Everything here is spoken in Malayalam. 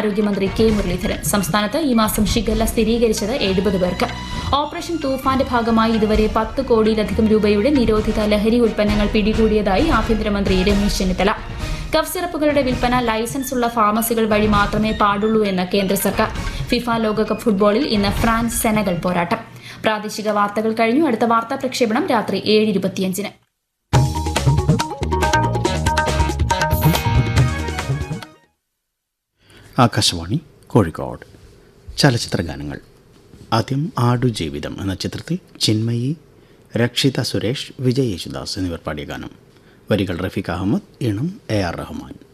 ആരോഗ്യമന്ത്രി കെ മുരളീധരൻ സംസ്ഥാനത്ത് ഈ മാസം ഷിഗല്ല സ്ഥിരീകരിച്ചത് എഴുപത് പേർക്ക് ഓപ്പറേഷൻ തൂഫാന്റെ ഭാഗമായി ഇതുവരെ പത്ത് കോടിയിലധികം രൂപയുടെ നിരോധിത ലഹരി ഉൽപ്പന്നങ്ങൾ പിടികൂടിയതായി ആഭ്യന്തരമന്ത്രി രമേശ് ചെന്നിത്തല കഫ് സിറപ്പുകളുടെ വിൽപ്പന ലൈസൻസ് ഉള്ള ഫാർമസികൾ വഴി മാത്രമേ പാടുള്ളൂ എന്ന് കേന്ദ്ര സർക്കാർ ഫിഫ ലോകകപ്പ് ഫുട്ബോളിൽ ഇന്ന് ഫ്രാൻസ് സെനഗൽ പോരാട്ടം പ്രാദേശിക വാർത്തകൾ കഴിഞ്ഞു അടുത്ത വാർത്താ പ്രക്ഷേപണം രാത്രി ഏഴ് ഇരുപത്തിയഞ്ചിന് ആകാശവാണി കോഴിക്കോട് ചലച്ചിത്ര ഗാനങ്ങൾ ആദ്യം ആടുജീവിതം എന്ന ചിത്രത്തിൽ ചിന്മയി രക്ഷിത സുരേഷ് വിജയ് യേശുദാസ് എന്നിവർ പാടിയ ഗാനം വരികൾ റഫീഖ് അഹമ്മദ് ഈണം എ ആർ റഹ്മാൻ